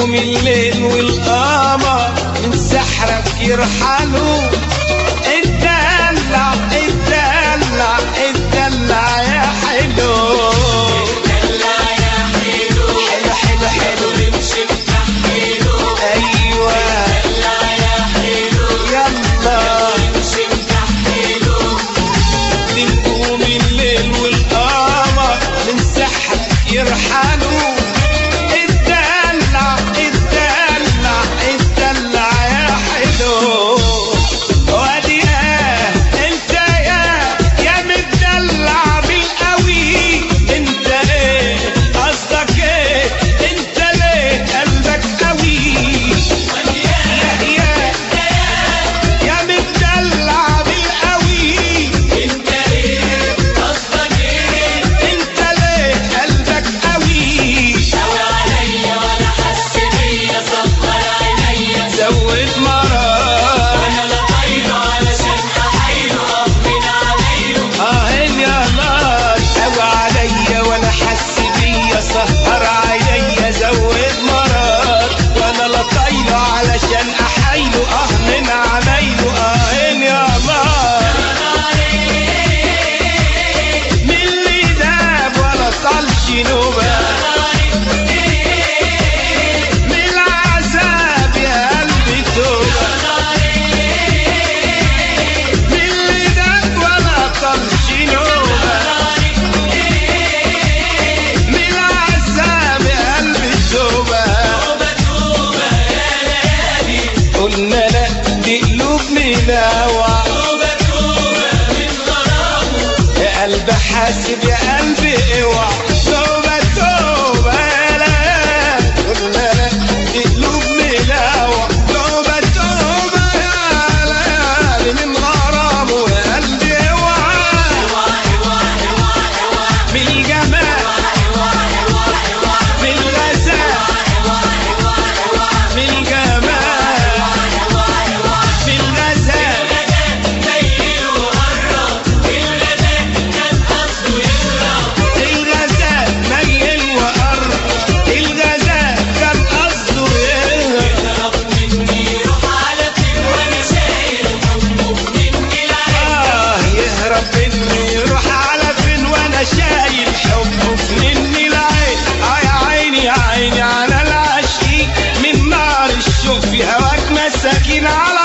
بنجوم الليل والقمر من سحرك يرحلوا اتدلع اتدلع اتدلع يا حلو حلو حلو حلو ايوه يلا بنجوم الليل والقمر من سحرك يرحلوا اتدلع اتدلع اتدلع يا حلو وادي يا انت يا يا متدلع بالقوي انت ايه قصدك ايه انت ليه قلبك قوي يا يا يا متدلع بالقوي انت ايه قصدك ايه انت ليه قلبك قوي زود مرار اهين يا نار قوي عليا ولا حس بيا سهر عليا زود مرار وانا لا طايله علشان احايله اه من عمايله اهين يا نار من اللي داب ولا طالش نوبه من العذاب يا قلبي توبه من اللي داب ولا طالش نوبه من العذاب يا قلبي توبه قلنا لا دي قلوب ملاوع يا قلب حاسب يا قلبي اوعى توبة توبة يا لا قلنا لا دي قلوب ملاوع توبة توبة يا ليالي من غرامه يا قلبي اوعى من الجمال من الغزال من الجمال من الغزال الغزال ميل وقرب الغزال كان قصده يهرب آه يهرب مني يروح على فين وانا شايل حبه في مني العين آه يا عيني يا عيني على العشيق من نار الشوق في هواك مساكين على